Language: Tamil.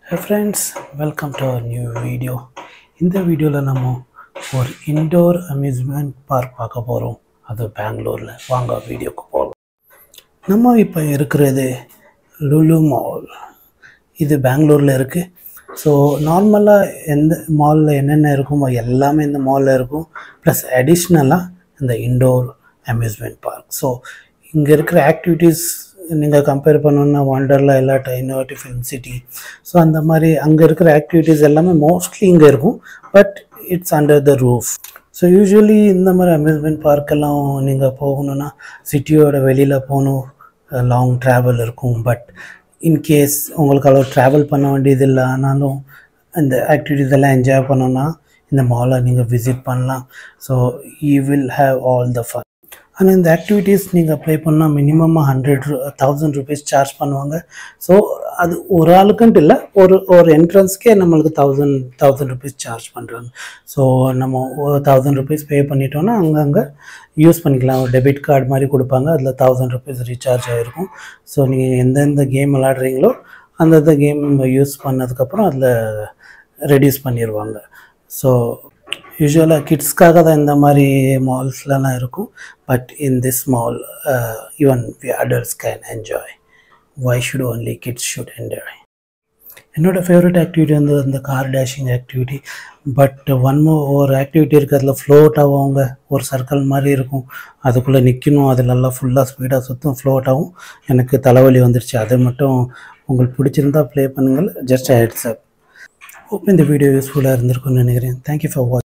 hey friends welcome to our new video இந்த வீடியோவில் நம்ம ஒரு இன்டோர் அம்யூஸ்மெண்ட் பார்க் பார்க்க போகிறோம் அது பெங்களூரில் வாங்க வீடியோக்கு போகலாம் நம்ம இப்போ இருக்கிறது லுலு மால் இது பெங்களூரில் இருக்குது ஸோ நார்மலாக எந்த மாலில் என்னென்ன இருக்குமோ எல்லாமே இந்த மாலில் இருக்கும் ப்ளஸ் அடிஷ்னலாக இந்த இண்டோர் அம்யூஸ்மெண்ட் பார்க் ஸோ இங்கே இருக்கிற ஆக்டிவிட்டீஸ் நீங்கள் கம்பேர் பண்ணணுன்னா வண்டர்லா இல்லாட்ட இன்னோவேட்டிவ் ஃபிலிம் சிட்டி ஸோ அந்த மாதிரி அங்கே இருக்கிற ஆக்டிவிட்டீஸ் எல்லாமே மோஸ்ட்லி இங்கே இருக்கும் but it's under the roof so usually இந்த மாதிரி அம்யூஸ்மெண்ட் பார்க்கெல்லாம் நீங்கள் போகணுன்னா சிட்டியோட வெளியில் போகணும் லாங் ட்ராவல் இருக்கும் பட் இன்கேஸ் உங்களுக்கு அவ்வளோ ட்ராவல் பண்ண வேண்டியது இல்லை ஆனாலும் இந்த ஆக்டிவிட்டீஸ் எல்லாம் என்ஜாய் பண்ணோன்னா இந்த மாலை நீங்கள் விசிட் பண்ணலாம் so you will have all the fun ஆனால் இந்த ஆக்டிவிட்டீஸ் நீங்கள் அப்ளை பண்ணால் மினிமமாக ஹண்ட்ரட் தௌசண்ட் ருபீஸ் சார்ஜ் பண்ணுவாங்க ஸோ அது ஒரு ஆளுக்குன்ட்டு இல்லை ஒரு ஒரு என்ட்ரன்ஸ்க்கே நம்மளுக்கு தௌசண்ட் தௌசண்ட் ருபீஸ் சார்ஜ் பண்ணுறாங்க ஸோ நம்ம தௌசண்ட் ருபீஸ் பே பண்ணிட்டோன்னா அங்கங்கே யூஸ் பண்ணிக்கலாம் ஒரு டெபிட் கார்டு மாதிரி கொடுப்பாங்க அதில் தௌசண்ட் ருபீஸ் ரீசார்ஜ் ஆகிருக்கும் ஸோ நீங்கள் எந்தெந்த கேம் விளாடுறீங்களோ அந்தந்த கேம் யூஸ் பண்ணதுக்கப்புறம் அதில் ரெடியூஸ் பண்ணிடுவாங்க ஸோ யூஸ்வலாக கிட்ஸ்க்காக தான் இந்த மாதிரி மால்ஸ்லலாம் இருக்கும் but in this mall even we adults can enjoy why should only kids should enjoy என்னோடய ஃபேவரட் ஆக்டிவிட்டி வந்து அந்த car dashing activity but one more ஒரு ஆக்டிவிட்டி இருக்குது அதில் ஃப்ளோட் ஆகுவாங்க ஒரு சர்க்கிள் மாதிரி இருக்கும் அதுக்குள்ளே நிற்கணும் அதில் எல்லாம் ஃபுல்லாக ஸ்பீடாக சுற்றும் ஃப்ளோட் ஆகும் எனக்கு தலைவலி வந்துருச்சு அது மட்டும் உங்களுக்கு பிடிச்சிருந்தா ப்ளே பண்ணுங்கள் ஜஸ்ட் ஹெட்ஸ் அப் ஹோப் இந்த வீடியோ யூஸ்ஃபுல்லாக இருந்திருக்கும்னு நினைக்கிறேன் தேங்க்யூ ஃபார் வாட்ச்